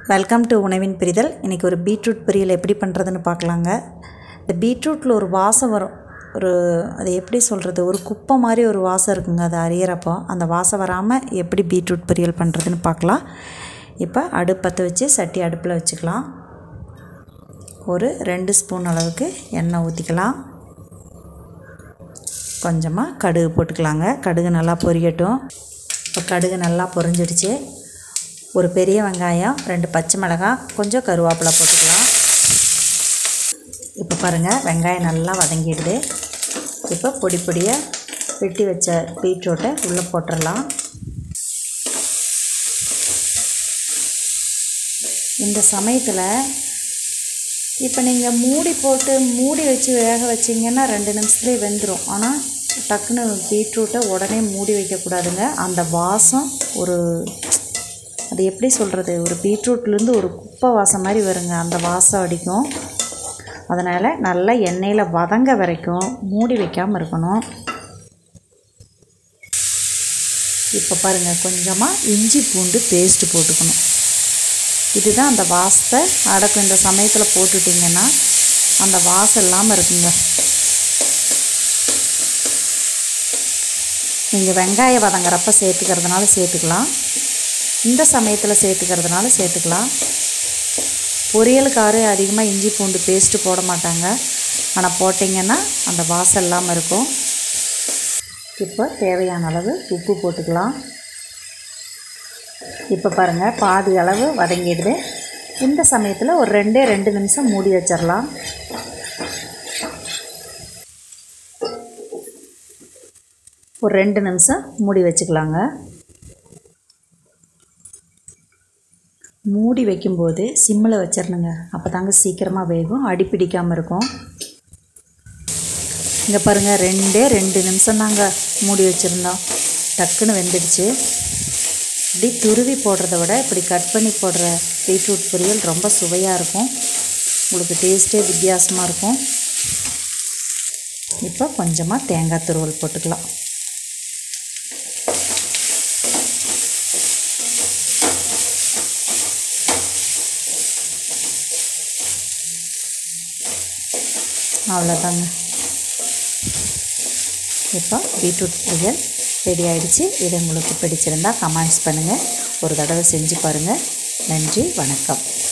welcome to உணவின் பிரிதல் இன்றைக்கி ஒரு பீட்ரூட் பொரியல் எப்படி பண்ணுறதுன்னு பார்க்கலாங்க இந்த பீட்ரூட்டில் ஒரு வாசம் வரும் ஒரு அது எப்படி சொல்கிறது ஒரு குப்பை மாதிரி ஒரு வாசம் இருக்குங்க அது அறியிறப்போ அந்த வாசம் வராமல் எப்படி பீட்ரூட் பொரியல் பண்ணுறதுன்னு பார்க்கலாம் இப்போ அடுப்பத்தை வச்சு சட்டி அடுப்பில் வச்சுக்கலாம் ஒரு ரெண்டு ஸ்பூன் அளவுக்கு எண்ணெய் ஊற்றிக்கலாம் கொஞ்சமாக கடுகு போட்டுக்கலாங்க கடுகு நல்லா பொரியட்டும் இப்போ கடுகு நல்லா பொரிஞ்சிடுச்சு ஒரு பெரிய வெங்காயம் ரெண்டு பச்சை மிளகாய் கொஞ்சம் கருவேப்பிலை போட்டுக்கலாம் இப்போ பாருங்கள் வெங்காயம் நல்லா வதங்கிடுது இப்போ பொடி பொடியாக வெட்டி வச்ச பீட்ரூட்டை உள்ளே போட்டுடலாம் இந்த சமயத்தில் இப்போ நீங்கள் மூடி போட்டு மூடி வச்சு வேக வச்சிங்கன்னா ரெண்டு நிமிஷத்துலேயே வெந்துடும் ஆனால் டக்குன்னு பீட்ரூட்டை உடனே மூடி வைக்கக்கூடாதுங்க அந்த வாசம் ஒரு அது எப்படி சொல்கிறது ஒரு பீட்ரூட்லேருந்து ஒரு குப்பை வாசம் மாதிரி வருங்க அந்த வாசம் அடிக்கும் அதனால் நல்லா எண்ணெயில் வதங்க வரைக்கும் மூடி வைக்காமல் இருக்கணும் இப்போ பாருங்கள் கொஞ்சமாக இஞ்சி பூண்டு பேஸ்ட்டு போட்டுக்கணும் இதுதான் அந்த வாசத்தை அடக்கும் இந்த சமயத்தில் போட்டுட்டிங்கன்னா அந்த வாசம் இல்லாமல் இருக்குங்க நீங்கள் வெங்காயம் வதங்குறப்ப சேர்த்துக்கிறதுனால சேர்த்துக்கலாம் இந்த சமயத்தில் சேர்த்துக்கிறதுனால சேர்த்துக்கலாம் பொரியலுக்காரு அதிகமாக இஞ்சி பூண்டு பேஸ்ட்டு போட மாட்டாங்க ஆனால் போட்டிங்கன்னா அந்த வாசம் இல்லாமல் இருக்கும் இப்போ தேவையான அளவு உப்பு போட்டுக்கலாம் இப்போ பாருங்கள் பாதி அளவு வதங்கிடுது இந்த சமயத்தில் ஒரு ரெண்டே ரெண்டு நிமிஷம் மூடி வச்சிடலாம் ஒரு ரெண்டு நிமிஷம் மூடி வச்சுக்கலாங்க மூடி வைக்கும்போது சிம்மில் வச்சிடணுங்க அப்போ தாங்க சீக்கிரமாக வேகும் அடி பிடிக்காமல் இருக்கும் இங்கே பாருங்கள் ரெண்டே ரெண்டு நிமிஷம் தாங்க மூடி வச்சுருந்தோம் டக்குன்னு வெந்துடுச்சு இப்படி துருவி போடுறத விட இப்படி கட் பண்ணி போடுற பீட்ரூட் பொரியல் ரொம்ப சுவையாக இருக்கும் உங்களுக்கு டேஸ்ட்டே வித்தியாசமாக இருக்கும் இப்போ கொஞ்சமாக தேங்காய் துருவல் போட்டுக்கலாம் அவ்வளோதாங்க இப்போ பீட்ரூட் பொரியல் ரெடி ஆகிடுச்சு இது உங்களுக்கு பிடிச்சிருந்தால் கமெண்ட்ஸ் பண்ணுங்கள் ஒரு தடவை செஞ்சு பாருங்கள் நன்றி வணக்கம்